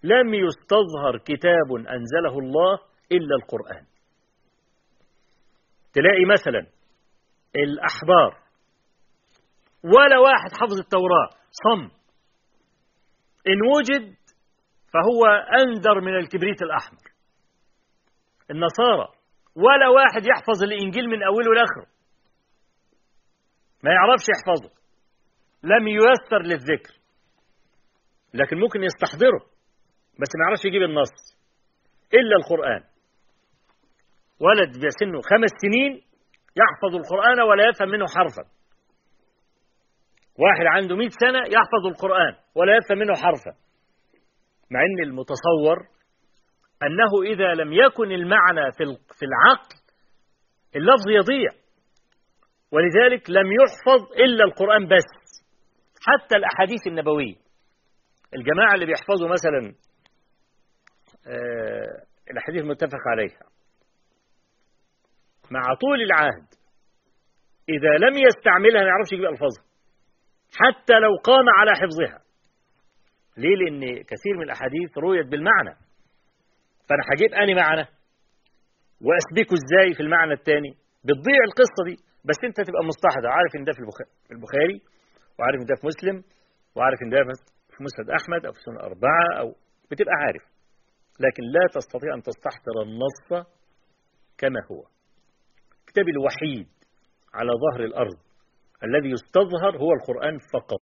لم يستظهر كتاب أنزله الله إلا القرآن تلاقي مثلا الأحبار ولا واحد حفظ التوراة صم إن وجد فهو أندر من الكبريت الأحمر النصارى ولا واحد يحفظ الإنجيل من أوله لآخره ما يعرفش يحفظه لم ييسر للذكر لكن ممكن يستحضره بس ما يعرفش يجيب النص إلا القرآن ولد بسنه خمس سنين يحفظ القرآن ولا يفهم منه حرفا واحد عنده مئة سنة يحفظ القرآن ولا يفهم منه حرفا مع أن المتصور أنه إذا لم يكن المعنى في العقل اللفظ يضيع ولذلك لم يحفظ إلا القرآن بس حتى الأحاديث النبوية الجماعة اللي بيحفظوا مثلا آه الأحاديث المتفق عليها مع طول العهد إذا لم يستعملها ما يعرفش يجيب ألفاظها حتى لو قام على حفظها ليه لأن كثير من الأحاديث رويت بالمعنى فأنا هجيب أني معنى وأسبكه إزاي في المعنى الثاني بتضيع القصة دي بس أنت تبقى مستحضر عارف إن ده في البخاري وعارف إن ده في مسلم وعارف إن ده في مسند أحمد أو في سنة أربعة أو بتبقى عارف لكن لا تستطيع أن تستحضر النص كما هو الكتاب الوحيد على ظهر الأرض الذي يستظهر هو القرآن فقط